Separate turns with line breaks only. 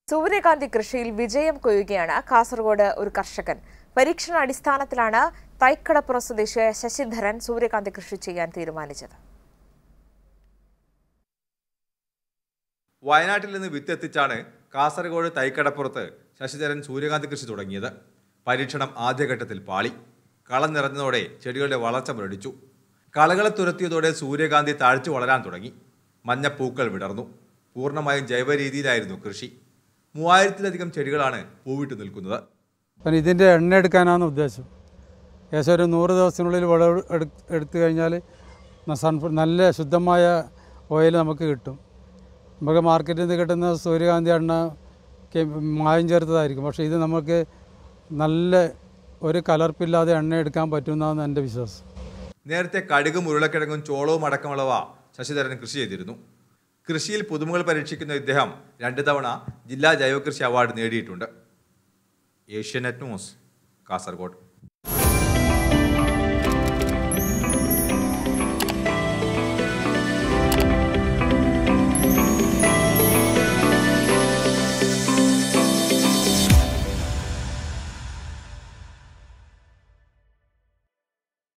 സൂര്യകാന്തി കൃഷിയിൽ വിജയം കൊയ്യുകയാണ് കാസർഗോഡ് ഒരു കർഷകൻ പരീക്ഷണാടിസ്ഥാനത്തിലാണ് തൈക്കടപ്പുറം സ്വദേശിയായ ശശിധരൻ സൂര്യകാന്തി കൃഷി ചെയ്യാൻ തീരുമാനിച്ചത്
വയനാട്ടിൽ നിന്ന് വിത്തെത്തിച്ചാണ് കാസർഗോഡ് തൈക്കടപ്പുറത്ത് ശശിധരൻ സൂര്യകാന്തി കൃഷി തുടങ്ങിയത് പരീക്ഷണം ആദ്യഘട്ടത്തിൽ പാളി കളം നിറഞ്ഞതോടെ ചെടികളുടെ വളർച്ച മുരടിച്ചു കളകളെ തുരത്തിയതോടെ സൂര്യകാന്തി താഴ്ച വളരാൻ തുടങ്ങി മഞ്ഞപ്പൂക്കൾ വിടർന്നു പൂർണ്ണമായും ജൈവ രീതിയിലായിരുന്നു കൃഷി മൂവായിരത്തിലധികം ചെടികളാണ് പൂവിട്ട് നിൽക്കുന്നത്
അപ്പം ഇതിൻ്റെ എണ്ണ എടുക്കാനാണ് ഉദ്ദേശം ഏകദേശം ഒരു നൂറ് ദിവസത്തിനുള്ളിൽ വിളവ് എടു എടുത്തു കഴിഞ്ഞാൽ സൺഫ്ല നല്ല ശുദ്ധമായ ഓയിൽ നമുക്ക് കിട്ടും നമുക്ക് മാർക്കറ്റിൽ നിന്ന് കിട്ടുന്ന സൂര്യകാന്തി എണ്ണ കെ- മായം ചേർത്തതായിരിക്കും പക്ഷേ ഇത് നമുക്ക് നല്ല ഒരു കലർപ്പില്ലാതെ എണ്ണ എടുക്കാൻ പറ്റുമെന്നാണ് എൻ്റെ വിശ്വാസം
നേരത്തെ കടുകും ഉരുളക്കിഴങ്ങും ചോളവും അടക്കമുള്ളവ ശശിധരൻ കൃഷി ചെയ്തിരുന്നു കൃഷിയിൽ പുതുമകൾ പരീക്ഷിക്കുന്ന ഇദ്ദേഹം രണ്ട് തവണ ജില്ലാ ജൈവകൃഷി അവാർഡ് നേടിയിട്ടുണ്ട് ഏഷ്യാനെറ്റ് ന്യൂസ് കാസർഗോഡ്